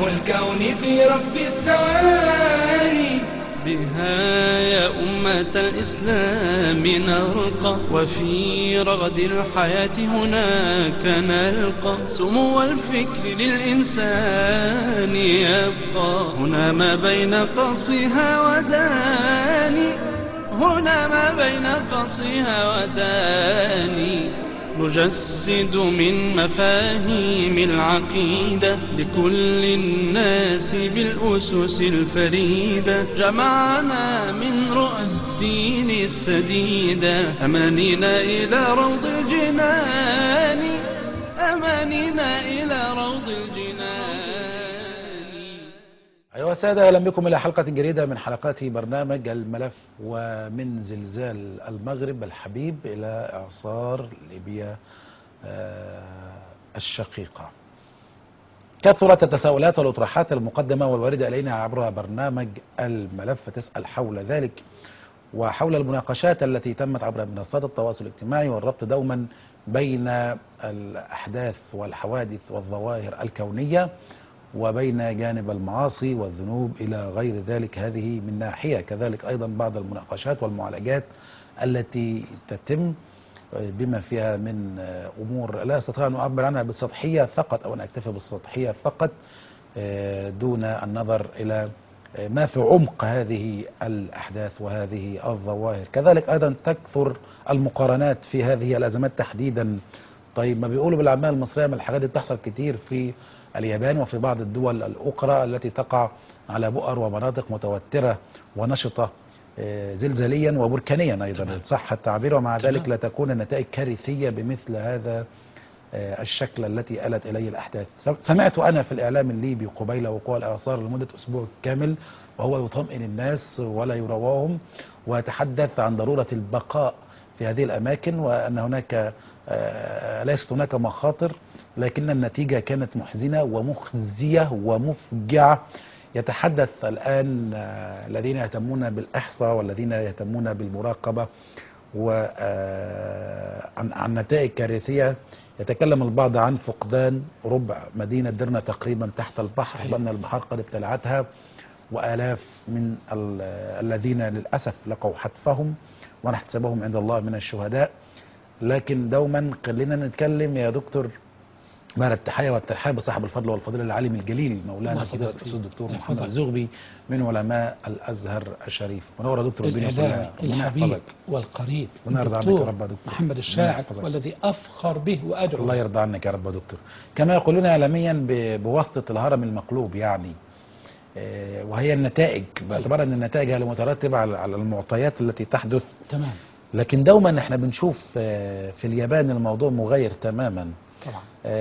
الكون في رب الثواني بها يا أمة الإسلام نرقى وفي رغد الحياة هناك نلقى سمو الفكر للإنسان يبقى هنا ما بين قصها وداني هنا ما بين قصها وداني نجسد من مفاهيم العقيدة لكل الناس بالأسس الفريدة جمعنا من رؤى الدين السديدة أمانينا إلى روض الجنان أمانينا إلى روض الجنان أيها السادة أهلا بكم إلى حلقة جديدة من حلقات برنامج الملف ومن زلزال المغرب الحبيب إلى إعصار ليبيا آه، الشقيقة كثرت التساؤلات والأطروحات المقدمة والواردة إلينا عبر برنامج الملف تسأل حول ذلك وحول المناقشات التي تمت عبر منصات التواصل الاجتماعي والربط دوما بين الأحداث والحوادث والظواهر الكونية وبين جانب المعاصي والذنوب إلى غير ذلك هذه من ناحية كذلك أيضا بعض المناقشات والمعالجات التي تتم بما فيها من أمور لا أستطيع أن أعبر عنها بالسطحية فقط أو أن أكتفي بالسطحية فقط دون النظر إلى ما في عمق هذه الأحداث وهذه الظواهر كذلك أيضا تكثر المقارنات في هذه الأزمات تحديدا طيب ما بيقولوا بالأعمال المصرية من الحاجات دي بتحصل كتير في اليابان وفي بعض الدول الأخرى التي تقع على بؤر ومناطق متوترة ونشطة آه، زلزاليا وبركانيا أيضا تمام. صح التعبير ومع تمام. ذلك لا تكون النتائج كارثية بمثل هذا آه، الشكل التي آلت إليه الأحداث سم- سمعت أنا في الإعلام الليبي قبيل وقوع الإعصار لمدة أسبوع كامل وهو يطمئن الناس ولا يرواهم ويتحدث عن ضرورة البقاء في هذه الأماكن وأن هناك آه، ليست هناك مخاطر لكن النتيجة كانت محزنة ومخزية ومفجعة يتحدث الآن آه، الذين يهتمون بالإحصاء والذين يهتمون بالمراقبة وعن عن نتائج كارثية يتكلم البعض عن فقدان ربع مدينة درنا تقريبا تحت البحر صحيح. بأن البحار قد ابتلعتها وآلاف من ال- الذين للأسف لقوا حتفهم ونحتسبهم عند الله من الشهداء لكن دوما خلينا نتكلم يا دكتور بعد التحية والترحاب بصاحب الفضل والفضيلة العالم الجليل مولانا الله فضيلة يبارك الأستاذ فيك. الدكتور الله محمد يحفظك. الزغبي من علماء الأزهر الشريف منور يا دكتور ربنا الإعلامي يحفظك. ربنا الحبيب يحفظك. والقريب ربنا يرضى عنك يا الدكتور رب يا دكتور. محمد ربنا الشاعر يحفظك. والذي أفخر به وأدعو الله يرضى عنك يا رب يا دكتور كما يقولون إعلاميا ب- بواسطة الهرم المقلوب يعني آه، وهي النتائج باعتبار ان النتائج هي المترتبه على على المعطيات التي تحدث تمام لكن دوما احنا بنشوف آه، في اليابان الموضوع مغاير تماما طبعا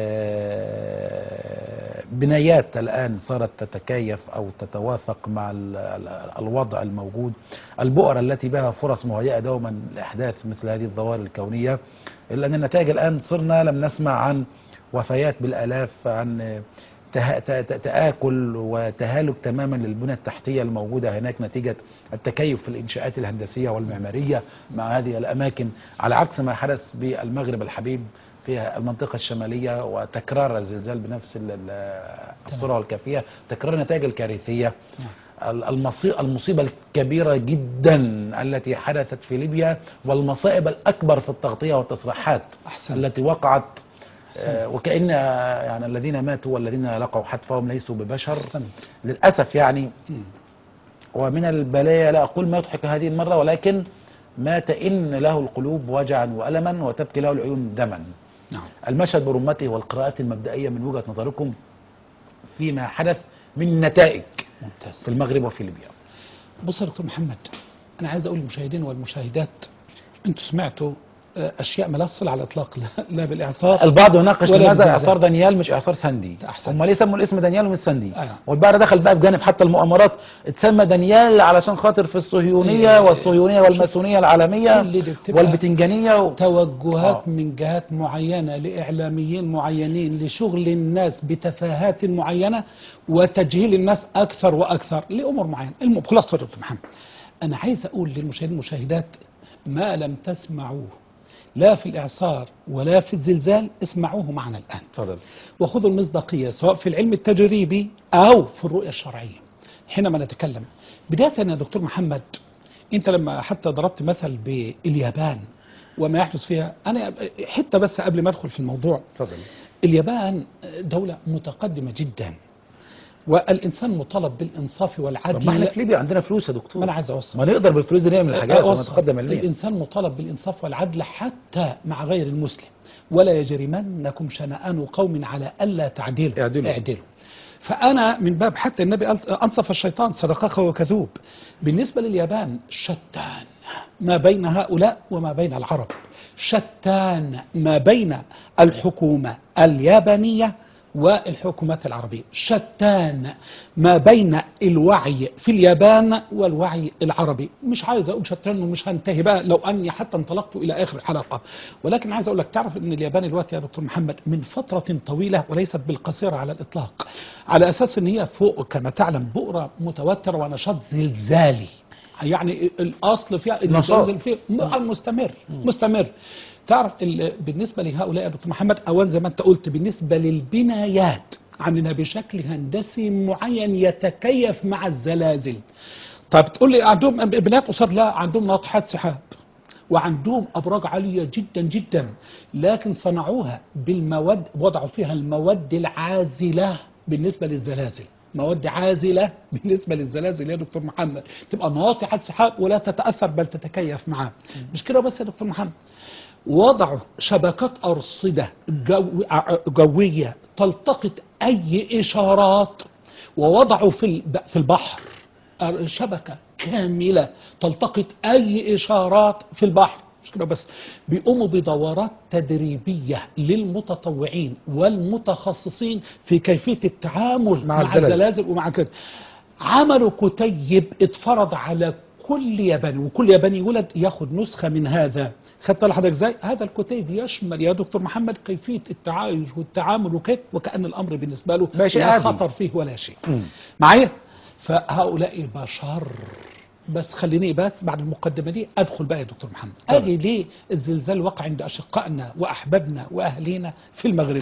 آه، بنايات الآن صارت تتكيف أو تتوافق مع ال- ال- الوضع الموجود البؤر التي بها فرص مهيئة دوما لإحداث مثل هذه الظواهر الكونية إلا أن النتائج الآن صرنا لم نسمع عن وفيات بالآلاف عن ته- ت- ت- تآكل وتهالك تماما للبنى التحتية الموجودة هناك نتيجة التكيف في الإنشاءات الهندسية والمعمارية مع هذه الأماكن على عكس ما حدث بالمغرب الحبيب في المنطقة الشمالية وتكرار الزلزال بنفس ال- ال- الصورة والكافية تكرار النتائج الكارثية ال- المصي- المصيبة الكبيرة جدا التي حدثت في ليبيا والمصائب الأكبر في التغطية والتصريحات أحسنت. التي وقعت أحسنت. آه، وكأن آه، يعني الذين ماتوا والذين لقوا حتفهم ليسوا ببشر أحسنت للأسف يعني مم. ومن البلايا لا أقول ما يضحك هذه المرة ولكن ما تئن له القلوب وجعا وألما وتبكي له العيون دما نعم المشهد برمته والقراءات المبدئية من وجهة نظركم فيما حدث من نتائج في ممتاز المغرب وفي ليبيا بص يا دكتور محمد أنا عايز أقول للمشاهدين والمشاهدات أنتوا سمعتوا آه، أشياء ما لا تصل على الإطلاق لا, لا بالإعصار البعض يناقش ولا لماذا بالزلزال. اعصار دانيال مش اعصار ساندي أحسن. هم ليه سموا الاسم دانيال ومش ساندي آه. والبعض دخل بقى في جانب حتى المؤامرات اتسمى دانيال علشان خاطر في الصهيونيه إيه. والصهيونيه والماسونيه العالميه كل دي بتبقى والبتنجانيه و... توجهات آه. من جهات معينة لإعلاميين معينين لشغل الناس بتفاهات معينة وتجهيل الناس أكثر وأكثر لأمور معينة المهم خلاصة يا دكتور محمد أنا عايز أقول للمشاهدين والمشاهدات ما لم تسمعوه لا في الإعصار ولا في الزلزال اسمعوه معنا الآن تفضل وخذوا المصداقية سواء في العلم التجريبي أو في الرؤية الشرعية حينما نتكلم بداية يا دكتور محمد أنت لما حتى ضربت مثل باليابان وما يحدث فيها أنا حتى بس قبل ما أدخل في الموضوع تفضل اليابان دولة متقدمة جدا والإنسان مطالب بالإنصاف طب ما احنا والعدل في ليبيا عندنا فلوس يا دكتور ما أنا عايز أوصل ما نقدر بالفلوس دي نعمل حاجات أوصل. ونتقدم علميا الإنسان مطالب بالإنصاف والعدل حتى مع غير المسلم ولا يجرمنكم شنآن قوم على ألا تعدلوا اعدلوا. اعدلوا فأنا من باب حتى النبي قال أنصف الشيطان صدقك وكذوب بالنسبة لليابان شتان ما بين هؤلاء وما بين العرب شتان ما بين الحكومة اليابانية والحكومات العربية شتان ما بين الوعي في اليابان والوعي العربي مش عايز أقول شتان ومش هنتهي بقى لو أني حتى انطلقت إلى آخر الحلقة ولكن عايز أقول لك تعرف أن اليابان دلوقتي يا دكتور محمد من فترة طويلة وليست بالقصيرة على الإطلاق على أساس أن هي فوق كما تعلم بؤرة متوترة ونشاط زلزالي يعني الأصل فيها إن نشاط. الزلزال فيه م- مستمر مستمر تعرف ال- بالنسبة لهؤلاء يا دكتور محمد أولا زي ما أنت قلت بالنسبة للبنايات عاملينها بشكل هندسي معين يتكيف مع الزلازل طب تقول لي عندهم بنايات قصار لا عندهم ناطحات سحاب وعندهم ابراج عاليه جدا جدا لكن صنعوها بالمواد وضعوا فيها المواد العازله بالنسبه للزلازل مواد عازله بالنسبه للزلازل يا دكتور محمد تبقى ناطحه سحاب ولا تتاثر بل تتكيف معها مش كده بس يا دكتور محمد وضعوا شبكات أرصدة جو ع- جوية تلتقط أي إشارات ووضعوا في الب- في البحر أر- شبكة كاملة تلتقط أي إشارات في البحر مش كده بس بيقوموا بدورات تدريبية للمتطوعين والمتخصصين في كيفية التعامل مع مع, الزلازل. الزلازل ومع كده عملوا كتيب اتفرض على كل ياباني وكل ياباني ولد ياخد نسخة من هذا خدت لحضرتك ازاي هذا الكتيب يشمل يا دكتور محمد كيفية التعايش والتعامل وكده وكأن الأمر بالنسبة له ماشي لا عادي. خطر فيه ولا شيء مم. معايا فهؤلاء بشر بس خليني بس بعد المقدمة دي أدخل بقى يا دكتور محمد طبعا. أجي ليه الزلزال وقع عند أشقائنا وأحبابنا وأهلينا في المغرب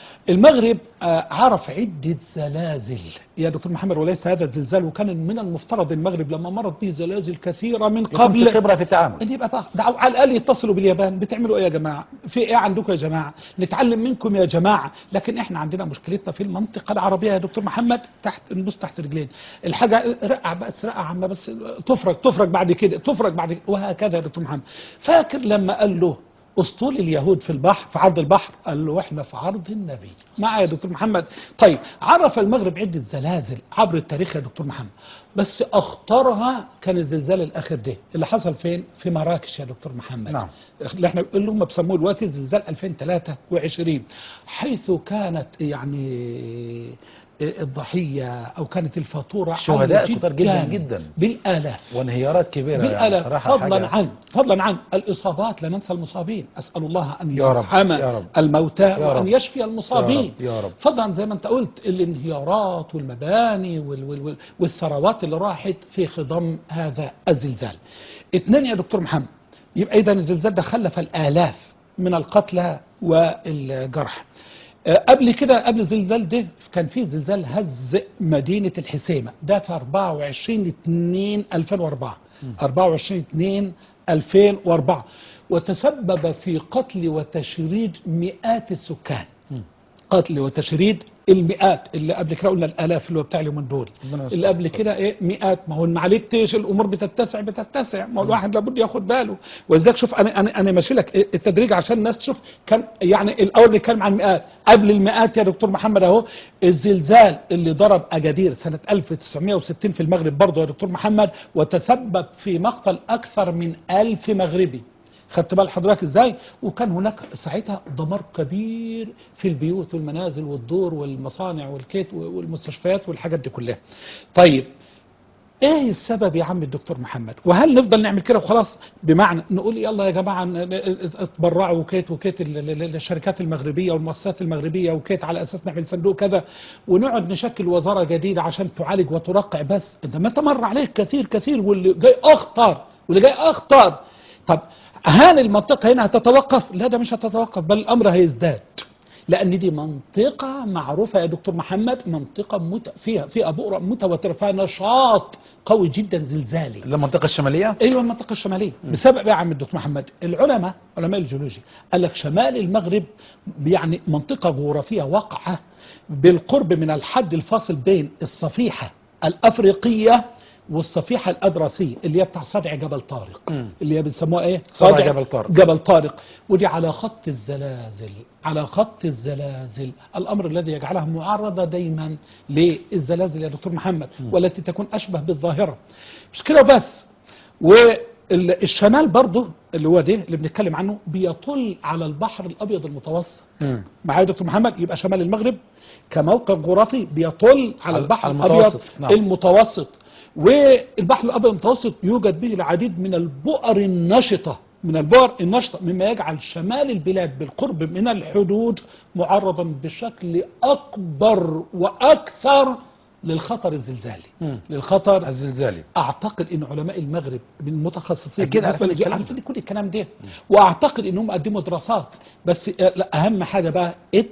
المغرب آه، عرف عدة زلازل يا دكتور محمد وليس هذا الزلزال وكان من المفترض المغرب لما مرت به زلازل كثيرة من يكون في قبل خبره في التعامل ان يبقى بقى دعوا على الاقل يتصلوا باليابان بتعملوا ايه يا جماعه في ايه عندكم يا جماعه نتعلم منكم يا جماعه لكن احنا عندنا مشكلتنا في المنطقه العربيه يا دكتور محمد تحت النص تحت رجلين الحاجه رقع بس رقع عامه بس تفرج تفرج بعد كده تفرج بعد كده وهكذا يا دكتور محمد فاكر لما قال له اسطول اليهود في البحر في عرض البحر قال له احنا في عرض النبي معايا يا دكتور محمد طيب عرف المغرب عده زلازل عبر التاريخ يا دكتور محمد بس اخطرها كان الزلزال الاخير ده اللي حصل فين في مراكش يا دكتور محمد نعم. اللي احنا اللي هم بيسموه دلوقتي زلزال 2023 حيث كانت يعني الضحيه او كانت الفاتوره شهداء عالية كتار جدا جدا. بالالاف وانهيارات كبيره يعني بالالاف صراحه فضلا حاجة- عن فضلا عن الاصابات لا ننسى المصابين اسال الله ان يا رب، يرحم يا رب. الموتى يا وان رب. يشفي المصابين يا رب، يا رب. فضلا زي ما انت قلت الانهيارات والمباني وال وال وال والثروات اللي راحت في خضم هذا الزلزال اثنين يا دكتور محمد يبقى اذا الزلزال ده خلف الالاف من القتلى والجرحى آه، قبل كده قبل الزلزال ده كان في زلزال هز مدينة الحسيمة ده في 24 2 2004 24 2 2004 وتسبب في قتل وتشريد مئات السكان قتل وتشريد المئات اللي قبل كده قلنا الالاف اللي هو بتاع اليومين دول ربنا يستر. اللي قبل كده ايه مئات ما هو ما عليكش الامور بتتسع بتتسع ما هو الواحد لابد ياخد باله ولذلك شوف انا انا انا ماشي لك التدريج عشان الناس تشوف كان يعني الاول نتكلم عن مئات قبل المئات يا دكتور محمد اهو الزلزال اللي ضرب اجادير سنه 1960 في المغرب برضه يا دكتور محمد وتسبب في مقتل اكثر من ألف مغربي خدت بال حضرتك ازاي وكان هناك ساعتها دمار كبير في البيوت والمنازل والدور والمصانع والكيت والمستشفيات والحاجات دي كلها طيب ايه السبب يا عم الدكتور محمد وهل نفضل نعمل كده وخلاص بمعنى نقول يلا يا جماعه ن- ن- اتبرعوا وكيت وكيت ال- ال- ال- الشركات المغربيه والمؤسسات المغربيه وكيت على اساس نعمل صندوق كذا ونقعد نشكل وزاره جديده عشان تعالج وترقع بس انت ما تمر عليك كثير كثير واللي جاي اخطر واللي جاي اخطر طب هان المنطقة هنا هتتوقف لا ده مش هتتوقف بل الأمر هيزداد لأن دي منطقة معروفة يا دكتور محمد منطقة مت... فيها فيها بؤرة متوترة فيها نشاط قوي جدا زلزالي المنطقة الشمالية ايوه المنطقه الشماليه بسبب ايه يا عم الدكتور محمد العلماء علماء الجيولوجيا قال لك شمال المغرب يعني منطقه جغرافيه واقعه بالقرب من الحد الفاصل بين الصفيحه الافريقيه والصفيحه الادرسيه اللي هي بتاع صدع جبل طارق مم. اللي هي بنسموها ايه صدع جبل طارق. جبل طارق ودي على خط الزلازل على خط الزلازل الامر الذي يجعلها معرضه دايما للزلازل يا دكتور محمد والتي تكون اشبه بالظاهره مش كده بس والشمال برضه اللي هو ده اللي بنتكلم عنه بيطل على البحر الابيض المتوسط مم. معايا يا دكتور محمد يبقى شمال المغرب كموقع جغرافي بيطل على على- البحر على الابيض المتوسط، نعم. المتوسط والبحر الابيض المتوسط يوجد به العديد من البؤر النشطه من البؤر النشطه مما يجعل شمال البلاد بالقرب من الحدود معرضا بشكل اكبر واكثر للخطر الزلزالي مم. للخطر الزلزالي اعتقد ان علماء المغرب من المتخصصين أكيد بالنسبة عارفين لدي الكلام عارفين كل الكلام ده واعتقد انهم قدموا دراسات بس آه، لا اهم حاجه بقى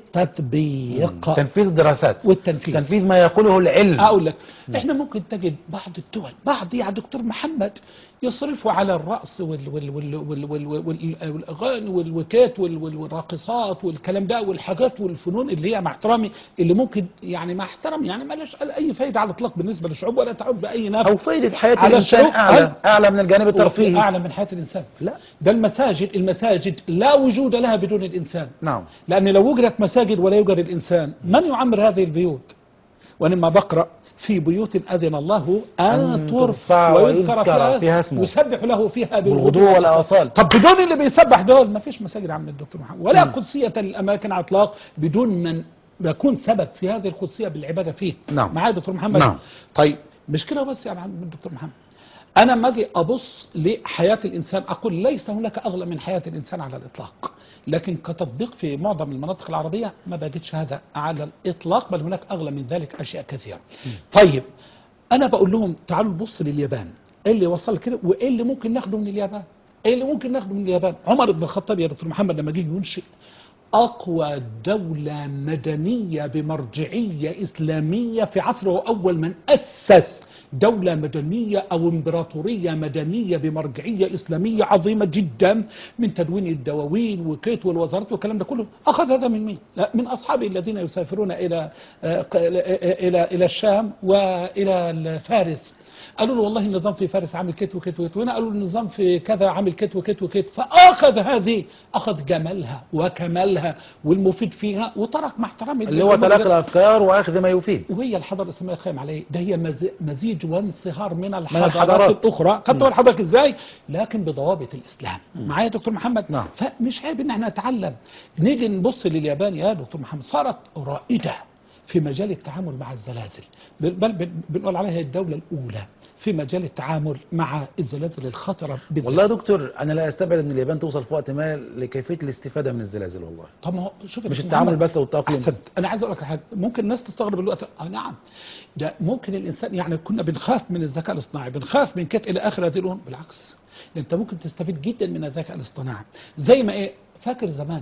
التطبيق تنفيذ دراسات والتنفيذ تنفيذ ما يقوله العلم اقول لك احنا ممكن تجد بعض الدول بعض يا دكتور محمد يصرفوا على الرقص وال وال وال وال وال وال والاغاني والوكات وال وال والراقصات والكلام ده والحاجات والفنون اللي هي مع احترامي اللي ممكن يعني مع احترامي يعني ما لهاش اي فايده على الاطلاق بالنسبه للشعوب ولا تعود باي نفع او فائدة حياة على الانسان الشعوب. اعلى أيوة. اعلى من الجانب وفي الترفيهي اعلى من حياه الانسان لا ده المساجد المساجد لا وجود لها بدون الانسان نعم لأن لو وجدت مساجد ولا يوجد الإنسان من يعمر هذه البيوت وأنا لما بقرأ في بيوت أذن الله أن أن ترفع ترفع ويذكر ويذكر فيها, فيها اسمه. يسبح له فيها بالغدو والآصال. طب بدون اللي بيسبح دول ما فيش مساجد عم الدكتور محمد ولا قدسية للأماكن على الإطلاق بدون من يكون سبب في هذه القدسية بالعبادة فيه نعم. معايا يا دكتور محمد نعم. طيب مش كده بس يا معلم الدكتور محمد انا لما اجي ابص لحياه الانسان اقول ليس هناك اغلى من حياه الانسان على الاطلاق لكن كتطبيق في معظم المناطق العربيه ما بجدش هذا على الاطلاق بل هناك اغلى من ذلك اشياء كثيره طيب انا بقول لهم تعالوا نبص لليابان ايه اللي وصل كده وايه اللي ممكن ناخده من اليابان ايه اللي ممكن ناخده من اليابان عمر بن الخطاب يا دكتور محمد لما جه ينشئ أقوى دولة مدنية بمرجعية إسلامية في عصره أول من أسس دولة مدنية أو إمبراطورية مدنية بمرجعية إسلامية عظيمة جدا من تدوين الدواوين وكيت والوزارات والكلام ده كله أخذ هذا من مين؟ لا، من أصحابه الذين يسافرون إلى آه، ق- إلى إلى الشام وإلى فارس قالوا له والله النظام في فارس عامل كت وكت وكت وهنا قالوا له النظام في كذا عامل كت وكت وكت فاخذ هذه اخذ جمالها وكمالها والمفيد فيها وترك مع احترامي اللي هو تلاقي الافكار واخذ ما يفيد وهي الحضاره الاسلاميه قائمه على ايه؟ ده هي مز- مزيج وانصهار من الحضارات, الحضارات. الاخرى خدت بال حضرتك ازاي؟ لكن بضوابط الاسلام معايا يا دكتور محمد؟ نعم. فمش عيب ان احنا نتعلم نيجي نبص لليابان يا دكتور محمد صارت رائده في مجال التعامل مع الزلازل بل بل بن- بنقول عليها هي الدوله الاولى في مجال التعامل مع الزلازل الخطره بالذات. والله يا دكتور انا لا استبعد ان اليابان توصل في وقت ما لكيفيه الاستفاده من الزلازل والله طب ما هو شوف يا مش دكتور التعامل محمد، بس والتأقلم. احسنت انا عايز اقول لك على حاجه ممكن الناس تستغرب الوقت اه نعم ده ممكن الانسان يعني كنا بنخاف من الذكاء الاصطناعي بنخاف من كت الى اخر هذه الامور بالعكس ده انت ممكن تستفيد جدا من الذكاء الاصطناعي زي ما ايه فاكر زمان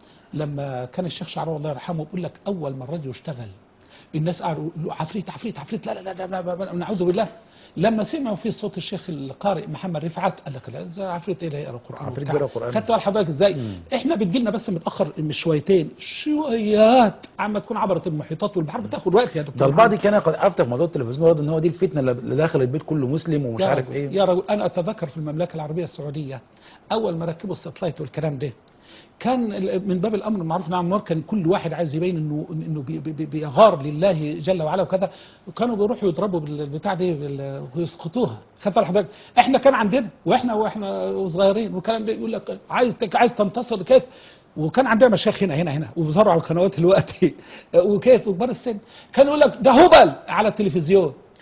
لما كان الشيخ شعراوي الله يرحمه بيقول لك اول ما الراديو اشتغل الناس قالوا له عفريت عفريت عفريت لا لا لا, لا, لا, لا نعوذ بالله لما سمعوا في صوت الشيخ القارئ محمد رفعت قال لك لا ده عفريت ايه ده يقرا القران عفريت وبتاع. بيقرأ القرآن. خدت بال حضرتك ازاي احنا بتجيلنا بس متاخر مش شويتين شويات عما تكون عبرت المحيطات والبحر بتاخد وقت يا ده دكتور البعض كان قد افتى في موضوع التلفزيون وقال ان هو دي الفتنه اللي داخل البيت كله مسلم ومش يا عارف رجل- ايه يا رجل انا اتذكر في المملكه العربيه السعوديه اول ما ركبوا الساتلايت والكلام ده كان ال- من باب الامر المعروف نعم النار كان كل واحد عايز يبين انه انه بي- بي- بي- بيغار لله جل وعلا وكذا وكانوا بيروحوا يضربوا بالبتاع دي بال- ويسقطوها خدت بالك حضرتك احنا كان عندنا واحنا واحنا صغيرين والكلام ده يقول لك عايز تك- عايز تنتصر كده وكان عندنا مشايخ هنا هنا هنا وبيظهروا على القنوات دلوقتي وكيف وكبار السن كان يقول لك ده هبل على التلفزيون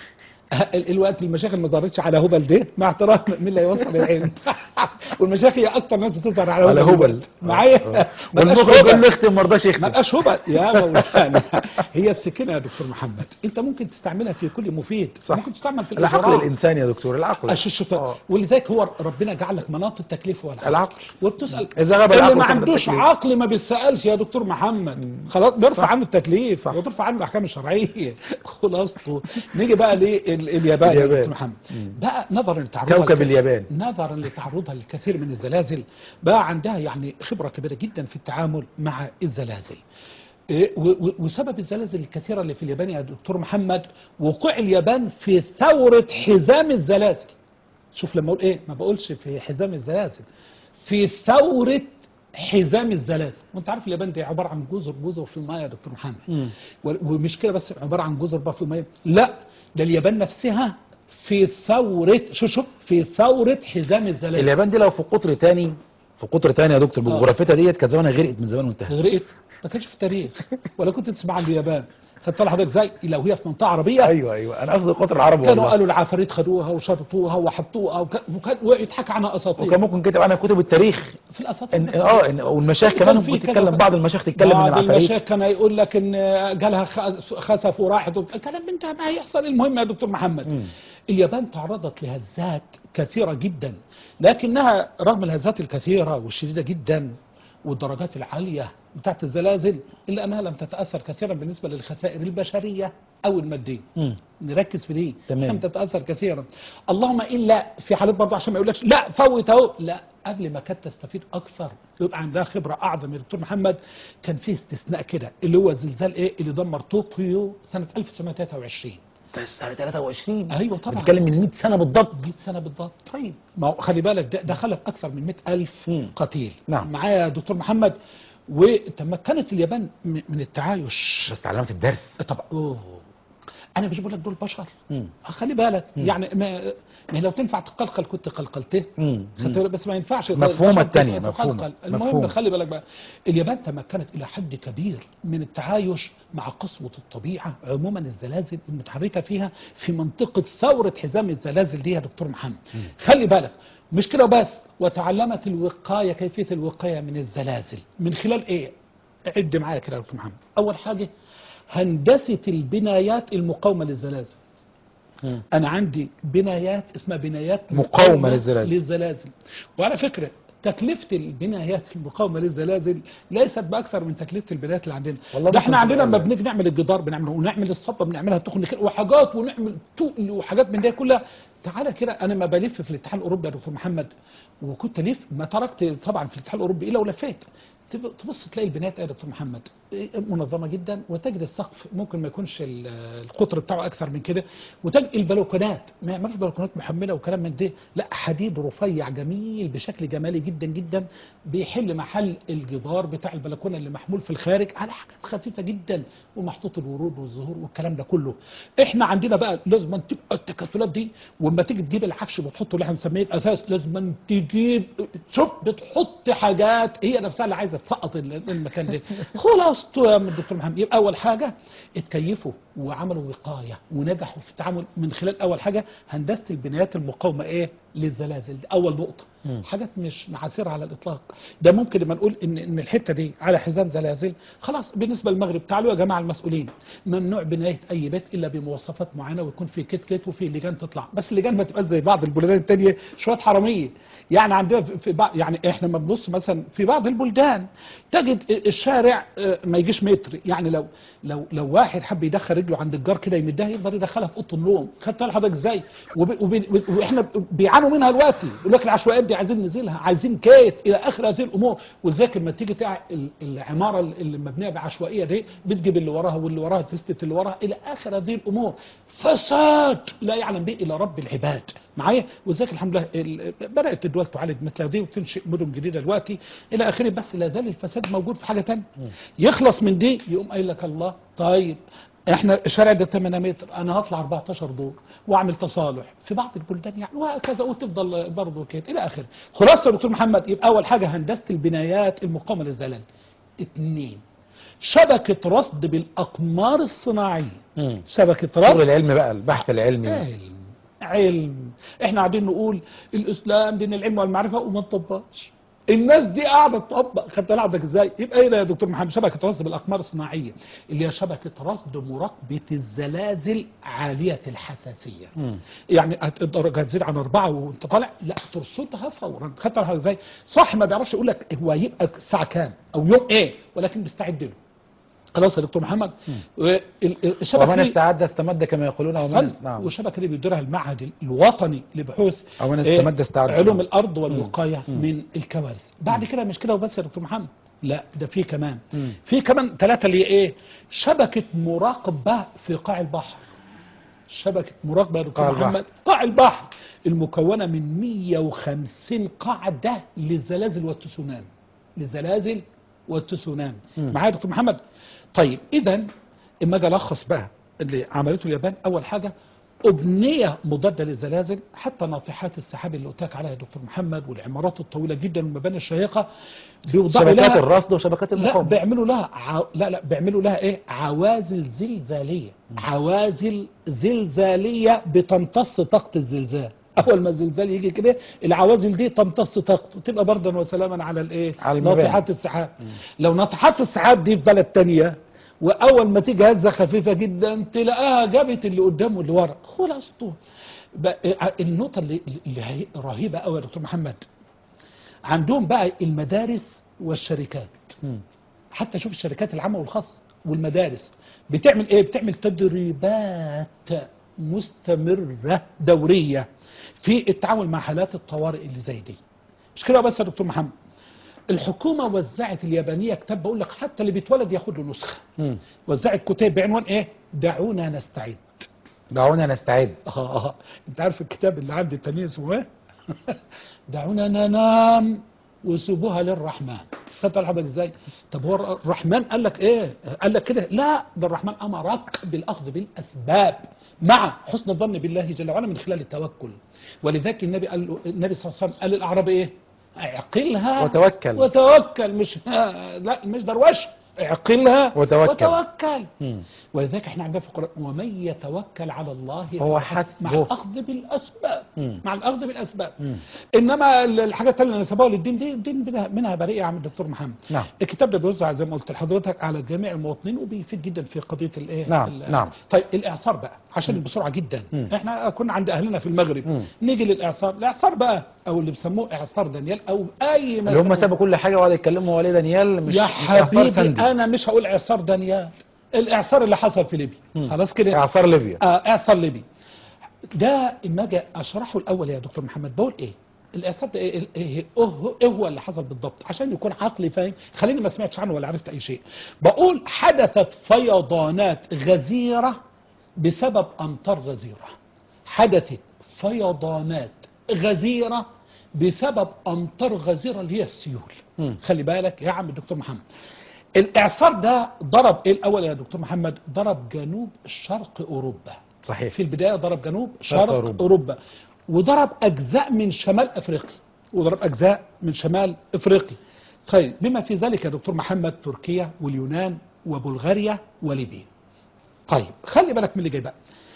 ال- الوقت المشايخ اللي ما ظهرتش على هبل ده مع احترام مين اللي هيوصل العلم والمشايخ هي اكتر ناس بتظهر على هبل على هبل دلوقتي. معايا ما بقاش والمخرج هبل. اللي يختم ما رضاش ما يختم بقاش هبل يا مولانا هي السكينه يا دكتور محمد انت ممكن تستعملها في كل مفيد صح. ممكن تستعمل في العقل الإجراء. الانساني يا دكتور العقل الشيشة آه. ولذلك هو ربنا جعل لك مناط التكليف والعقل العقل. وبتسال إذا غاب اللي العقل ما فقد عندوش التكليف. عقل ما بيسالش يا دكتور محمد خلاص بيرفع صح. عنه التكليف صح. وترفع عنه الاحكام الشرعيه خلاصته نيجي بقى لليابان يا اليابان. دكتور محمد بقى نظرا لتعرضها كوكب لك- اليابان. نظرا لتعرضها للكثير من الزلازل بقى عندها يعني خبره كبيره جدا في التعامل مع الزلازل إيه، و- و- وسبب الزلازل الكثيرة اللي في اليابان يا دكتور محمد وقوع اليابان في ثورة حزام الزلازل شوف لما اقول ايه ما بقولش في حزام الزلازل في ثورة حزام الزلازل وانت عارف اليابان دي عبارة عن جزر جزر في الماء يا دكتور محمد و- ومش كده بس عبارة عن جزر بقى في الماء لا ده اليابان نفسها في ثورة شوف شوف في ثورة حزام الزلازل اليابان دي لو في قطر تاني في قطر تاني يا دكتور بجغرافتها ديت كانت زمانها غرقت من زمان وانتهت غرقت ما كانش في التاريخ ولا كنت تسمع عن اليابان خدت حضرتك ازاي لو هي في منطقة عربية ايوه ايوه انا قصدي القطر العربي كانوا والله قالوا العفاريت خدوها وشرطوها وحطوها وكان وكان ويضحك عنها اساطير وكان ممكن كتب عنها كتب التاريخ في الاساطير إن بس. اه إن والمشايخ كان كمان في ممكن كذا تتكلم وكذا. بعض المشايخ تتكلم ان بعض العفاريت المشايخ كان يقول لك ان جالها خ- خسف وراحت وبت- الكلام من ده ما هيحصل المهم يا دكتور محمد اليابان تعرضت لهزات كثيره جدا لكنها رغم الهزات الكثيره والشديده جدا والدرجات العاليه بتاعت الزلازل الا انها لم تتاثر كثيرا بالنسبه للخسائر البشريه او الماديه مم. نركز في دي تمام. لم تتاثر كثيرا اللهم الا في حالات برضه عشان ما يقولكش لا فوت اهو لا قبل ما كانت تستفيد اكثر يبقى عندها خبره اعظم يا دكتور محمد كان في استثناء كده اللي هو زلزال ايه اللي دمر طوكيو سنه 1923 بس سنه 23 ايوه طبعا بتتكلم من 100 سنه بالضبط 100 سنه بالضبط طيب ما هو خلي بالك ده, ده خلف اكثر من 100000 مم. قتيل نعم. معايا يا دكتور محمد وتمكنت اليابان م- من التعايش بس تعلمت الدرس طبعا اوه انا مش بقول لك دول بشر مم. خلي بالك يعني ما, ما لو تنفع تقلقل كنت قلقلته مم. خدت بالك بس ما ينفعش مفهومة البشر التانية، تقلقل. مفهومة. المهم مفهومة. خلي بالك بقى اليابان تمكنت الى حد كبير من التعايش مع قسوه الطبيعه عموما الزلازل المتحركه فيها في منطقه ثوره حزام الزلازل دي يا دكتور محمد خلي بالك مش كده بس وتعلمت الوقايه كيفيه الوقايه من الزلازل من خلال ايه عد معايا كده يا دكتور محمد اول حاجه هندسه البنايات المقاومه للزلازل مم. انا عندي بنايات اسمها بنايات مقاومة للزلازل. للزلازل وعلى فكره تكلفة البنايات المقاومة للزلازل ليست بأكثر من تكلفة البنايات اللي عندنا والله ده احنا ممكن عندنا لما تبقى- بنيجي نعمل الجدار بنعمله ونعمل الصبة بنعملها تخن كده وحاجات ونعمل تقل وحاجات من دي كلها تعالى كده انا ما بلف في الاتحاد الاوروبي يا دكتور محمد وكنت الف ما تركت طبعا في الاتحاد الاوروبي الا ولفيت تب- تبص تلاقي البنايات ايه يا دكتور محمد إيه، منظمه جدا وتجد السقف ممكن ما يكونش ال- القطر بتاعه اكثر من كده وتجد البلكونات ما يعملوش بلكونات محمله وكلام من ده لا حديد رفيع جميل بشكل جمالي جدا جدا بيحل محل الجدار بتاع البلكونه اللي محمول في الخارج على حاجات خفيفه جدا ومحطوط الورود والزهور والكلام ده كله احنا عندنا بقى لازم تبقى التكتلات دي واما تيجي تجيب العفش وتحطه اللي احنا بنسميه الاساس لازم تجيب شوف بتحط حاجات هي نفسها اللي عايزه تسقط ال- المكان ده خلاص يا عم الدكتور محمد يبقى اول حاجه اتكيفوا وعملوا وقايه ونجحوا في التعامل من خلال اول حاجه هندسه البنايات المقاومه ايه للزلازل دي اول نقطه حاجات مش معاصره على الاطلاق ده ممكن لما نقول ان ان الحته دي على حزام زلازل خلاص بالنسبه للمغرب تعالوا يا جماعه المسؤولين ممنوع بنايه اي بيت الا بمواصفات معينه ويكون في كت كت وفي لجان تطلع بس اللجان ما تبقاش زي بعض البلدان التانية شويه حراميه يعني عندنا في- في بعض يعني احنا لما بنبص مثلا في بعض البلدان تجد الشارع آه، ما يجيش متر يعني لو لو لو واحد حب يدخل رجله عند الجار كده يمدها يقدر يدخلها في اوضه النوم خدت بالك حضرتك ازاي وب- وب- واحنا بيعانوا منها دلوقتي يقول لك العشوائيات دي عايزين ننزلها عايزين كيت الى اخر هذه الامور ولذلك لما تيجي تع... ال- العماره اللي مبنيه بعشوائيه دي بتجيب اللي وراها واللي وراها تسكت اللي وراها الى اخر هذه الامور فساد لا يعلم به الا رب العباد معايا ولذلك الحمد لله ال- بدات الدول تعالج مثل هذه وتنشئ مدن جديده دلوقتي الى اخره بس لا زال الفساد موجود في حاجه ثانيه يخلص من دي يقوم قايل لك الله طيب احنا الشارع ده 8 متر انا هطلع 14 دور واعمل تصالح في بعض البلدان يعني وهكذا وتفضل برضه كده الى اخره خلاصه يا دكتور محمد يبقى اول حاجه هندسه البنايات المقاومه للزلال اثنين شبكة رصد بالأقمار الصناعية مم. شبكة شغل رصد العلم بقى البحث العلمي علم علم احنا قاعدين نقول الاسلام دين العلم والمعرفه وما نطبقش الناس دي قاعده تطبق خدت بالك ازاي يبقى ايه ده يا دكتور محمد شبكه رصد بالاقمار الصناعيه اللي هي شبكه رصد مراقبه الزلازل عاليه الحساسيه مم. يعني هت- الدرجه هتزيد عن اربعه وانت طالع لا ترصدها فورا خدت بالك ازاي صح ما بيعرفش يقول لك هو هيبقى الساعه كام او يوم ايه ولكن بيستعد له خلاص يا دكتور محمد وال- ال- الشبكه ومن دي- استعد استمد كما يقولون ومن أحسنت. است... نعم والشبكه اللي بيديرها المعهد الوطني لبحوث أو من إيه؟ استمد استعد. علوم الارض والوقايه من الكوارث بعد كده مش كده وبس يا دكتور محمد لا ده في كمان مم. في كمان ثلاثه اللي هي ايه شبكه مراقبه في قاع البحر شبكه مراقبه يا دكتور قاع البحر. محمد قاع البحر المكونه من 150 قاعده للزلازل والتسونامي للزلازل والتسونامي معايا يا دكتور محمد طيب اذا اما اجي الخص بقى اللي عملته اليابان اول حاجه أبنية مضادة للزلازل حتى ناطحات السحاب اللي قلت لك عليها يا دكتور محمد والعمارات الطويلة جدا والمباني الشيقة بيوضعوا شبكات لها الرصد وشبكات لا المقاومة بيعملوا لها ع... لا لا بيعملوا لها ايه عوازل زلزاليه عوازل زلزاليه بتمتص طاقه الزلزال اول ما الزلزال يجي كده العوازل دي تمتص طاقته تبقى بردا وسلاما على الايه على المباني. ناطحات السحاب لو ناطحات السحاب دي في بلد تانية واول ما تيجي هزه خفيفه جدا تلاقيها جابت اللي قدامه واللي ورا خلاص طول بقى النقطه اللي, اللي هي رهيبه قوي يا دكتور محمد عندهم بقى المدارس والشركات مم. حتى شوف الشركات العامة والخاصة والمدارس بتعمل ايه بتعمل تدريبات مستمرة دورية في التعامل مع حالات الطوارئ اللي زي دي مش كده بس يا دكتور محمد الحكومة وزعت اليابانية كتاب بقول لك حتى اللي بيتولد ياخد له نسخة مم. وزعت كتاب بعنوان ايه دعونا نستعد دعونا نستعد اه اه انت عارف الكتاب اللي عندي التاني اسمه ايه دعونا ننام وسيبوها للرحمن خدت على حضرتك ازاي طب هو الرحمن قال لك ايه قال لك كده لا ده الرحمن امرك بالاخذ بالاسباب مع حسن الظن بالله جل وعلا من خلال التوكل ولذلك النبي قال له النبي صلى الله عليه وسلم قال للاعرابي ايه اعقلها وتوكل. وتوكل مش لا مش دروش اعقلها وتوكل. وتوكل مم. ولذلك احنا عندنا في القرآن ومن يتوكل على الله هو فقد- مع حسبه. الأخذ بالأسباب مم. مع الأخذ بالأسباب مم. إنما ال- الحاجات اللي نسبوها للدين دي الدين منها- منها بريء يا عم الدكتور محمد نعم. الكتاب ده بيوزع زي ما قلت لحضرتك على جميع المواطنين وبيفيد جدا في قضية الإيه نعم، ال- نعم. طيب الإعصار بقى عشان بسرعة جدا مم. احنا كنا عند أهلنا في المغرب مم. نيجي للإعصار الإعصار بقى أو اللي بيسموه إعصار دانيال أو أي ما اللي هم يسموه. سابوا كل حاجة وقعدوا يتكلموا وليه دانيال مش يا مش إعصار حبيبي سندي. انا مش هقول اعصار دانيال الاعصار اللي حصل في ليبيا مم. خلاص كده إعصار ليبيا آه اعصار ليبيا ده اما اجي اشرحه الاول يا دكتور محمد بقول ايه الاعصار ده ايه, إيه, إيه, هو- إيه هو اللي حصل بالضبط عشان يكون عقلي فاهم خليني ما سمعتش عنه ولا عرفت اي شيء بقول حدثت فيضانات غزيره بسبب امطار غزيره حدثت فيضانات غزيره بسبب امطار غزيره اللي هي السيول مم. خلي بالك يا عم الدكتور محمد الاعصار ده ضرب ايه الاول يا دكتور محمد ضرب جنوب شرق اوروبا صحيح في البدايه ضرب جنوب شرق شرق أوروبا. اوروبا, أوروبا. وضرب اجزاء من شمال افريقيا وضرب اجزاء من شمال افريقيا طيب بما في ذلك يا دكتور محمد تركيا واليونان وبلغاريا وليبيا طيب خلي بالك من اللي جاي بقى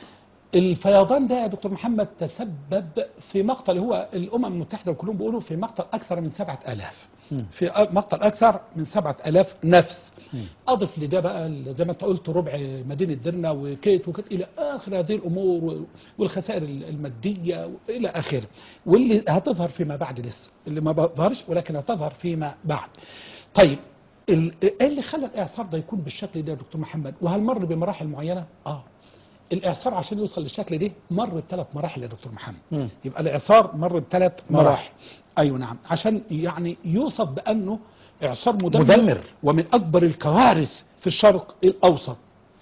الفيضان ده يا دكتور محمد تسبب في مقتل هو الامم المتحده وكلهم بيقولوا في مقتل اكثر من سبعة آلاف في مقتل اكثر من سبعة آلاف نفس اضف لده بقى زي ما انت قلت ربع مدينه درنا وكيت وكيت الى اخر هذه الامور والخسائر الماديه والى اخره واللي هتظهر فيما بعد لسه اللي ما ظهرش ولكن هتظهر فيما بعد طيب ال- ايه اللي خلى الاعصار ده يكون بالشكل ده يا دكتور محمد وهل مر بمراحل معينه اه الاعصار عشان يوصل للشكل ده مر بثلاث مراحل يا دكتور محمد مم. يبقى الاعصار مر بثلاث مراحل. مراحل ايوه نعم عشان يعني يوصف بانه اعصار مدمر, مدمر. ومن اكبر الكوارث في الشرق الاوسط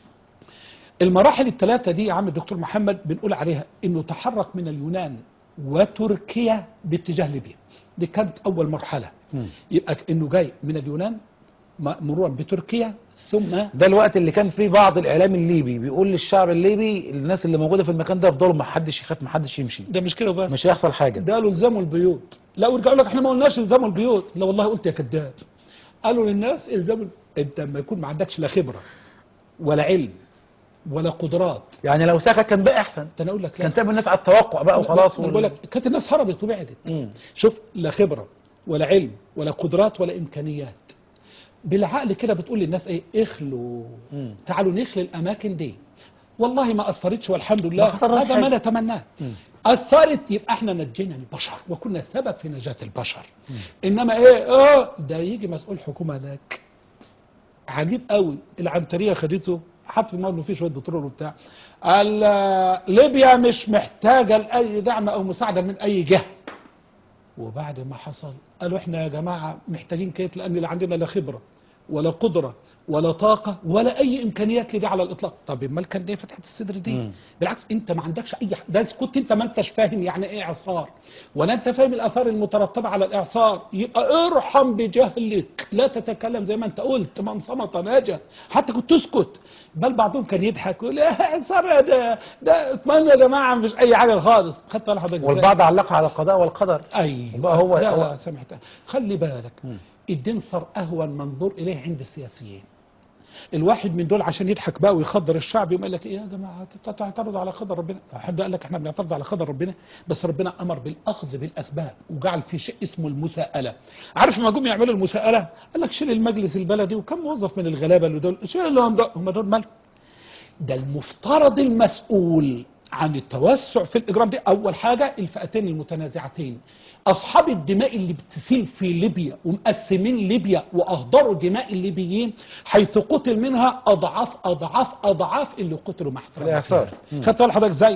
المراحل الثلاثه دي يا عم الدكتور محمد بنقول عليها انه تحرك من اليونان وتركيا باتجاه ليبيا دي كانت اول مرحله مم. يبقى انه جاي من اليونان م- مرورا بتركيا ثم ده الوقت اللي كان فيه بعض الاعلام الليبي بيقول للشعب الليبي الناس اللي موجوده في المكان ده يفضلوا ما حدش يخاف ما حدش يمشي ده مش كده بس مش هيحصل حاجه ده قالوا الزموا البيوت لا ورجعوا لك احنا ما قلناش الزموا البيوت لا والله قلت يا كذاب قالوا للناس الزموا انت لما يكون ما عندكش لا خبره ولا علم ولا قدرات يعني لو سكت كان بقى احسن ده انا اقول لك لا كان تعمل الناس على التوقع بقى وخلاص انا وال- بقول لك كانت الناس هربت وبعدت مم. شوف لا خبره ولا علم ولا قدرات ولا امكانيات بالعقل كده بتقول للناس ايه اخلوا مم. تعالوا نخلي الاماكن دي والله ما اثرتش والحمد لله ما حصلهاش هذا ما حاجة. نتمناه مم. اثرت يبقى احنا نجينا البشر وكنا سبب في نجاه البشر انما ايه اه ده يجي مسؤول حكومه هناك عجيب قوي العنتريه خدته حط في دماغه إنه فيه شويه بترول وبتاع قال آه، ليبيا مش محتاجه لاي دعم او مساعده من اي جهه وبعد ما حصل قالوا احنا يا جماعه محتاجين كيت لان لا عندنا لا خبره ولا قدره ولا طاقه ولا اي امكانيات لدي على الاطلاق طب امال كان ليه فتحه الصدر دي مم. بالعكس انت ما عندكش اي ح- ده كنت انت ما انتش فاهم يعني ايه اعصار ولا انت فاهم الاثار المترتبه على الاعصار يبقى ارحم بجهلك لا تتكلم زي ما انت قلت من صمت نجا حتى كنت تسكت بل بعضهم كان يضحك يقول يا اعصار ده ده اتمنى يا جماعه مش اي حاجه خالص خدت بالك حضرتك إزاي؟ والبعض علقها على القضاء والقدر ايوه بقى هو- لا هو- لا سمحت خلي بالك الدين صار اهون منظور اليه عند السياسيين الواحد من دول عشان يضحك بقى ويخدر الشعب يقوم قال لك ايه يا جماعه ت- تعترضوا على قدر ربنا حد قال لك احنا بنعترض على قدر ربنا بس ربنا امر بالاخذ بالاسباب وجعل في شيء اسمه المساءله عارف لما جم يعملوا المساءله قال لك شيل المجلس البلدي وكم موظف من الغلابه اللي دول شيلهم دول هم دول مالهم ده المفترض المسؤول عن التوسع في الإجرام دي أول حاجة الفئتين المتنازعتين أصحاب الدماء اللي بتسيل في ليبيا ومقسمين ليبيا وأهدروا دماء الليبيين حيث قتل منها أضعاف أضعاف أضعاف اللي قتلوا مع احترام الإعصار. الدماء. خدت بالك حضرتك ازاي؟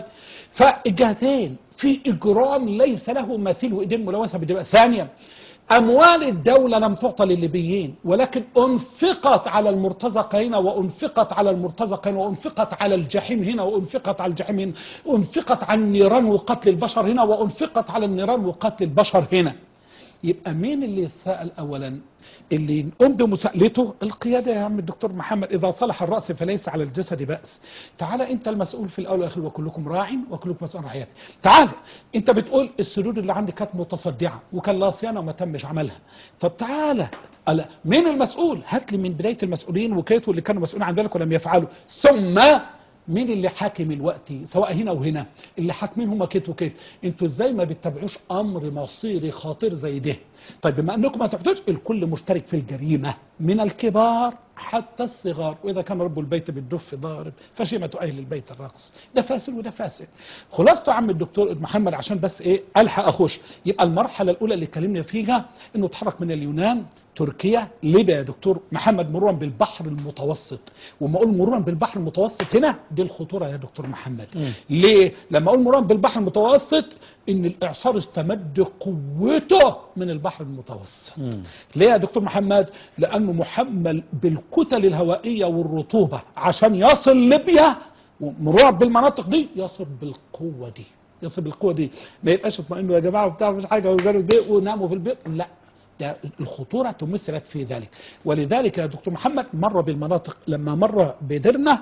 فالجهتين في إجرام ليس له مثيل وإيدين ملوثة بالدماء ثانيا أموال الدولة لم تعطى للليبيين ولكن أنفقت على المرتزق هنا وأنفقت على المرتزق هنا وأنفقت على الجحيم هنا وأنفقت على الجحيم هنا أنفقت على النيران وقتل البشر هنا وأنفقت على النيران وقتل البشر هنا يبقى مين اللي يتساءل اولا اللي نقوم بمساءلته القياده يا عم الدكتور محمد اذا صلح الراس فليس على الجسد باس تعال انت المسؤول في الاول والاخير وكلكم راع وكلكم مسؤول عن رعيته تعال انت بتقول السدود اللي عندي كانت متصدعه وكان لا صيانه وما تمش عملها طب تعالى ألا مين المسؤول هات لي من بدايه المسؤولين وكيتوا اللي كانوا مسؤولين عن ذلك ولم يفعلوا ثم مين اللي حاكم الوقت سواء هنا وهنا اللي حاكمين هم كيت وكيت انتوا ازاي ما بتتابعوش امر مصيري خطير زي ده طيب بما انكم ما تبعتوش الكل مشترك في الجريمه من الكبار حتى الصغار واذا كان رب البيت بالدف ضارب فشيمه اهل البيت الرقص ده فاسد وده فاسد خلاصته يا عم الدكتور محمد عشان بس ايه الحق اخش يبقى المرحله الاولى اللي اتكلمنا فيها انه اتحرك من اليونان تركيا ليبيا يا دكتور محمد مرورا بالبحر المتوسط وما اقول مرورا بالبحر المتوسط هنا دي الخطوره يا دكتور محمد ليه لما اقول مرورا بالبحر المتوسط ان الاعصار استمد قوته من البحر المتوسط ليه يا دكتور محمد لانه محمل بالكتل الهوائيه والرطوبه عشان يصل ليبيا ومرورا بالمناطق دي يصل بالقوه دي يصل بالقوه دي ما يبقاش اطمئنوا يا جماعه وبتاع مش حاجه وجالوا دي وناموا في البيت لا ده الخطورة تمثلت في ذلك ولذلك يا دكتور محمد مر بالمناطق لما مر بدرنة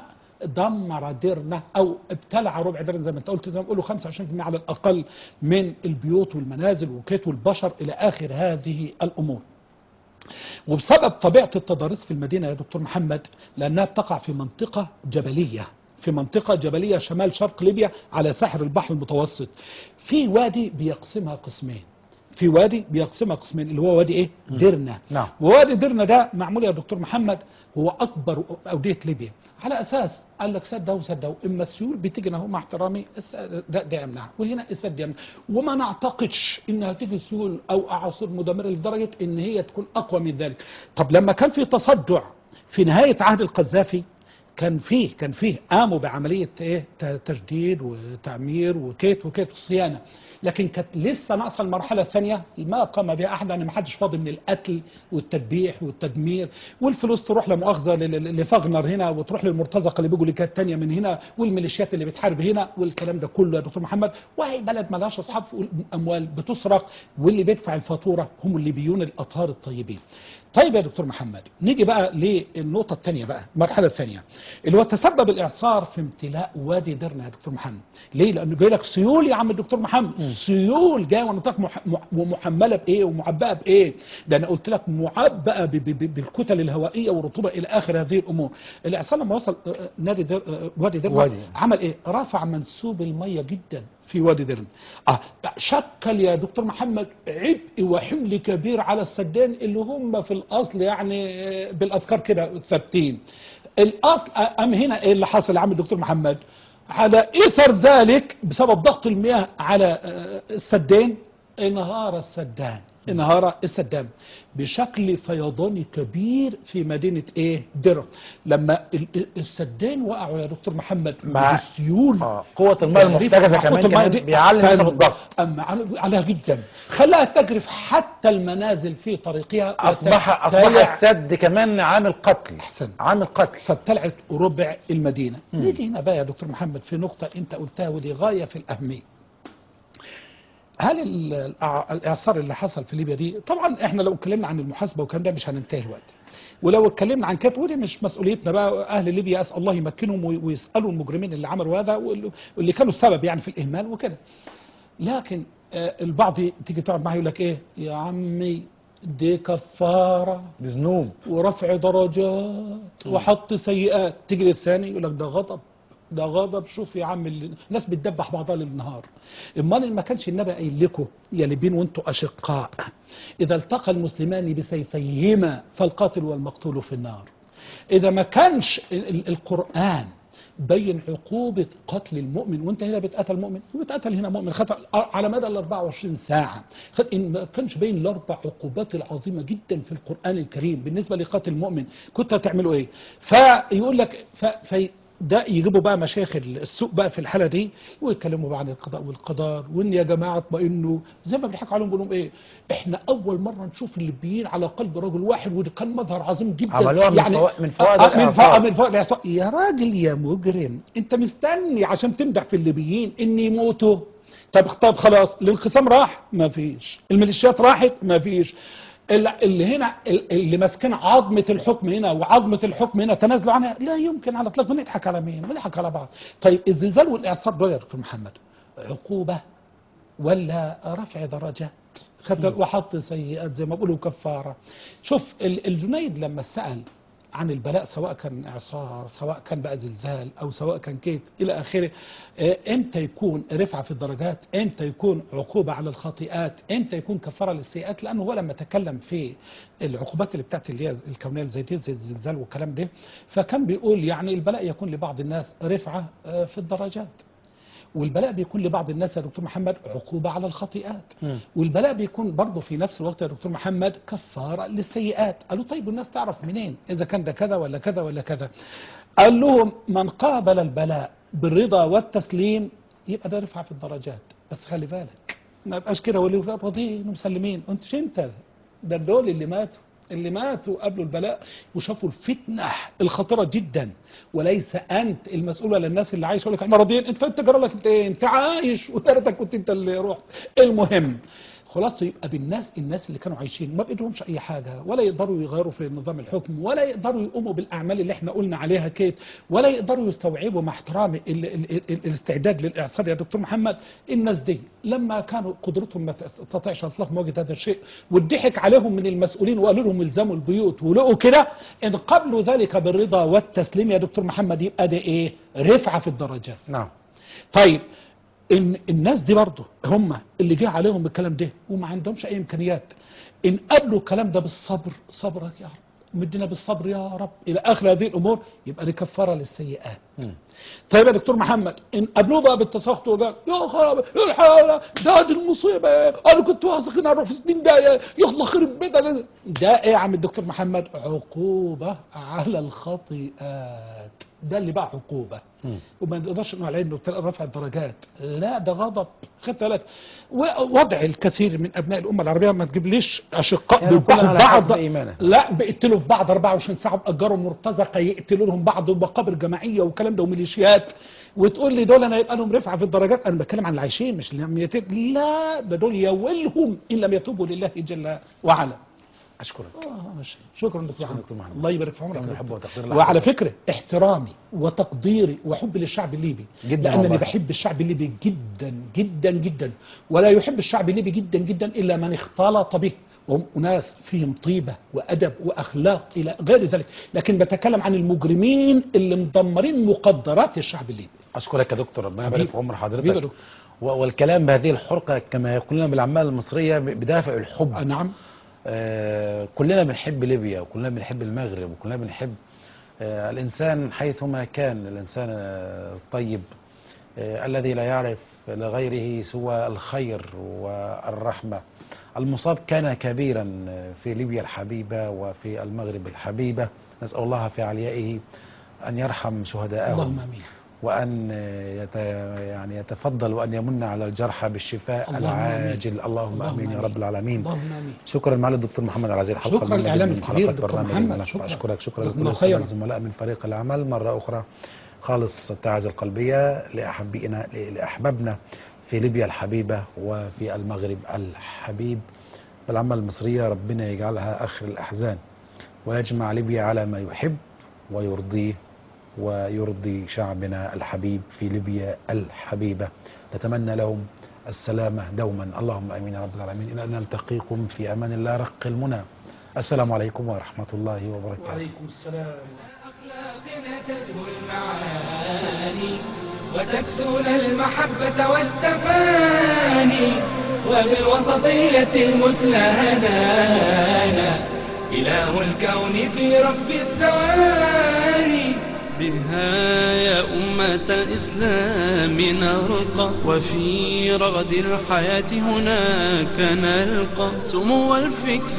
دمر درنة أو ابتلع ربع درنة زي ما أنت قلت زي ما بيقولوا 25% على الأقل من البيوت والمنازل وكيت والبشر إلى آخر هذه الأمور وبسبب طبيعة التضاريس في المدينة يا دكتور محمد لأنها بتقع في منطقة جبلية في منطقة جبلية شمال شرق ليبيا على ساحل البحر المتوسط في وادي بيقسمها قسمين في وادي بيقسمها قسمين اللي هو وادي ايه ديرنا نعم. ووادي ديرنا ده معمول يا دكتور محمد هو اكبر اوديه ليبيا على اساس قال لك سد ده وسد ده اما السيول بتيجي هنا مع احترامي الس- ده, ده يمنع وهنا السد يمنع وما نعتقدش انها تيجي سيول او اعاصير مدمره لدرجه ان هي تكون اقوى من ذلك طب لما كان في تصدع في نهايه عهد القذافي كان فيه كان فيه قاموا بعمليه ايه ت- تجديد وتعمير وكيت وكيت وصيانه لكن كانت لسه ناقصه المرحله الثانيه ما قام بها احد ان ما حدش فاضي من القتل والتذبيح والتدمير والفلوس تروح لمؤاخذه ل- ل- لفغنر هنا وتروح للمرتزقه اللي بيجوا لكات تانية من هنا والميليشيات اللي بتحارب هنا والكلام ده كله يا دكتور محمد وهي بلد ملهاش اصحاب اموال بتسرق واللي بيدفع الفاتوره هم الليبيون الاطهار الطيبين طيب يا دكتور محمد نيجي بقى للنقطة الثانية بقى المرحلة الثانية اللي هو تسبب الإعصار في امتلاء وادي درنا يا دكتور محمد ليه؟ لأنه جاي لك سيول يا عم الدكتور محمد سيول جاية ونطاق مح... مح- ومحملة بإيه ومعبأة بإيه؟ ده أنا قلت لك معبأة ب... ب... ب... بالكتل الهوائية والرطوبة إلى آخر هذه الأمور الإعصار لما وصل آه، آه، نادي در... آه، وادي درنا وادي. عمل إيه؟ رفع منسوب المية جدا في وادي درن اه شكل يا دكتور محمد عبء وحمل كبير على السدان اللي هم في الاصل يعني آه، بالاذكار كده ثابتين الاصل آه، ام هنا ايه اللي حصل يا عم الدكتور محمد على اثر ذلك بسبب ضغط المياه على آه، السدان انهار السدان انهار السدان بشكل فيضاني كبير في مدينة ايه درة لما ال- ال- السدان وقعوا يا دكتور محمد مع- السيول اه قوة الماء المحتجزة كمان, كمان بيعلي نسب الضغط أما على- عليها جدا خلاها تجرف حتى المنازل في طريقها أصبح وتبتلع- أصبح السد كمان عامل قتل أحسن. عامل قتل فابتلعت ربع المدينة نيجي هنا بقى يا دكتور محمد في نقطة أنت قلتها ودي غاية في الأهمية هل ال- الإع- الإعصار اللي حصل في ليبيا دي طبعا احنا لو اتكلمنا عن المحاسبة والكلام ده مش هننتهي الوقت ولو اتكلمنا عن كده ودي مش مسؤوليتنا بقى اهل ليبيا اسال الله يمكنهم وي- ويسالوا المجرمين اللي عملوا هذا واللي واللي كانوا السبب يعني في الاهمال وكده لكن آه، البعض تيجي تقعد معاه يقول لك ايه يا عمي دي كفاره بذنوب ورفع درجات وحط سيئات تيجي للثاني يقول لك ده غضب ده غضب شوف يا عم اللي- الناس بتدبح بعضها للنهار امال ما كانش النبي قايل لكم يا ليبين وانتم اشقاء اذا التقى المسلمان بسيفيهما فالقاتل والمقتول في النار اذا ما كانش ال- ال- القران بين عقوبة قتل المؤمن وانت هنا بتقتل مؤمن وبتقتل هنا مؤمن خطأ على مدى ال 24 ساعة خد إن ما كانش بين الأربع عقوبات العظيمة جدا في القرآن الكريم بالنسبة لقتل المؤمن كنت هتعملوا ايه فيقول لك ف... في ده يجيبوا بقى مشايخ السوق بقى في الحاله دي ويتكلموا بقى عن القضاء والقدر وان يا جماعه اطمئنوا زي ما بيضحكوا عليهم بيقولوا ايه احنا اول مره نشوف الليبيين على قلب رجل واحد وده كان مظهر عظيم جدا عملوها من فوا- من فوائد آه، من الإعصار. فوائد من فوائد الإعصار يا راجل يا مجرم انت مستني عشان تمدح في الليبيين ان يموتوا طب طب خلاص الانقسام راح ما فيش الميليشيات راحت ما فيش ال- اللي هنا ال- اللي ماسكين عظمه الحكم هنا وعظمه الحكم هنا تنازلوا عنها لا يمكن على الاطلاق بنضحك على مين؟ بنضحك على بعض. طيب الزلزال والاعصار دول يا دكتور محمد عقوبه ولا رفع درجات؟ خدت وحط سيئات زي ما بيقولوا كفاره. شوف ال- الجنيد لما سال عن البلاء سواء كان اعصار سواء كان بقى زلزال او سواء كان كيت الى اخره آه، امتى يكون رفعه في الدرجات امتى يكون عقوبه على الخطيئات امتى يكون كفاره للسيئات لانه هو لما تكلم في العقوبات اللي بتاعت اللي هي الكونيه زي دي زي الزلزال والكلام ده فكان بيقول يعني البلاء يكون لبعض الناس رفعه آه، في الدرجات والبلاء بيكون لبعض الناس يا دكتور محمد عقوبة على الخطيئات مم. والبلاء بيكون برضه في نفس الوقت يا دكتور محمد كفارة للسيئات قالوا طيب والناس تعرف منين إذا كان ده كذا ولا كذا ولا كذا قال لهم من قابل البلاء بالرضا والتسليم يبقى ده رفعة في الدرجات بس خلي بالك ما يبقاش كده واللي راضيين ومسلمين انت انت ده دول اللي ماتوا اللي ماتوا قبل البلاء وشافوا الفتنة الخطيرة جدا وليس أنت المسؤول ولا الناس اللي عايش يقول لك احنا راضيين انت انت جرى لك انت ايه انت عايش ويا ريتك كنت انت اللي رحت المهم خلاص يبقى بالناس الناس اللي كانوا عايشين ما بإيدهمش اي حاجه ولا يقدروا يغيروا في نظام الحكم ولا يقدروا يقوموا بالاعمال اللي احنا قلنا عليها كده ولا يقدروا يستوعبوا مع احترامي ال ال ال ال الاستعداد للاعصار يا دكتور محمد الناس دي لما كانوا قدرتهم ما تستطيعش اصلاح مواجهه هذا الشيء والضحك عليهم من المسؤولين وقالوا لهم الزموا البيوت ولقوا كده ان قبلوا ذلك بالرضا والتسليم يا دكتور محمد يبقى ده ايه رفعه في الدرجات نعم طيب إن الناس دي برضه هم اللي جه عليهم الكلام ده وما عندهمش اي امكانيات ان قابلوا الكلام ده بالصبر صبرك يا رب مدينا بالصبر يا رب الى اخر هذه الامور يبقى دي كفاره للسيئات طيب يا دكتور محمد ان قابلوه بقى بالتسخط وده يا خراب يا الحاله ده دي المصيبه انا كنت واثق ان هروح في سنين ده يلا خرب بيتنا ده ايه يا عم الدكتور محمد عقوبه على الخطيئات ده اللي بقى عقوبه وما نقدرش نقول عليه انه رفع الدرجات لا ده غضب خدت بالك وضع الكثير من ابناء الامه العربيه ما تجيبليش اشقاء يعني كل بيذبحوا على بعض حسب إيمانه. لا بيقتلوا في بعض 24 ساعه باجروا مرتزقه يقتلوا لهم بعض ومقابر جماعيه والكلام ده وميليشيات وتقول لي دول انا يبقى لهم رفعه في الدرجات انا بتكلم عن العايشين مش اللي لم يتوب لا ده دول يولهم ان لم يتوبوا لله جل وعلا اشكرك آه ماشي شكرا دكتور محمد دكتور محمد. الله يبارك في عمرك كان يا الحب دكتور. وتقدير وعلى الأحباب. فكره احترامي وتقديري وحبي للشعب الليبي جداً لانني والله. بحب الشعب الليبي جدا جدا جدا ولا يحب الشعب الليبي جدا جدا الا من اختلط به وهم اناس فيهم طيبه وادب واخلاق الى غير ذلك لكن بتكلم عن المجرمين اللي مدمرين مقدرات الشعب الليبي اشكرك يا دكتور ربنا حبيبي. يبارك في عمر حبيبي يا حضرتك دكتور. و- والكلام بهذه الحرقه كما يقولون بالاعمال المصريه ب- بدافع الحب آه نعم آه، كلنا بنحب ليبيا وكلنا بنحب المغرب وكلنا بنحب آه، الإنسان حيثما كان الإنسان آه، الطيب آه، الذي لا يعرف لغيره سوى الخير والرحمة المصاب كان كبيرا في ليبيا الحبيبة وفي المغرب الحبيبة نسأل الله في عليائه أن يرحم شهداءهم اللهم امين وأن يت يعني يتفضل وأن يمن على الجرحى بالشفاء اللهم آمين. العاجل اللهم اللهم آمين يا آمين. رب العالمين اللهم امين شكرا معالي الدكتور محمد على هذه الحلقه شكرا المهمة الإعلام من الكبير حلقات دكتور برنامج محمد. الملف. شكرا. اشكرك شكرا جزاكم لكل الله الساده خيرا. الزملاء من فريق العمل مره اخرى خالص التعازي القلبيه لاحبائنا لاحبابنا في ليبيا الحبيبه وفي المغرب الحبيب العمل المصريه ربنا يجعلها اخر الاحزان ويجمع ليبيا على ما يحب ويرضيه ويرضي شعبنا الحبيب في ليبيا الحبيبة نتمنى لهم السلامة دوما اللهم أمين يا رب العالمين إلى أن نلتقيكم في أمان الله رق المنى السلام عليكم ورحمة الله وبركاته وعليكم السلام أخلاقنا تزهو المعاني وتكسون المحبة والتفاني وبالوسطية المثلى هدانا إله الكون في رب الثواني بها يا أمة الإسلام نرقى وفي رغد الحياة هناك نلقى سمو الفكر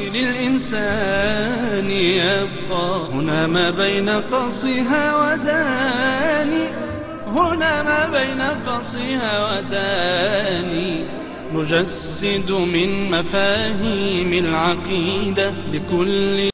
للإنسان يبقى هنا ما بين قصها وداني هنا ما بين قصها وداني نجسد من مفاهيم العقيدة لكل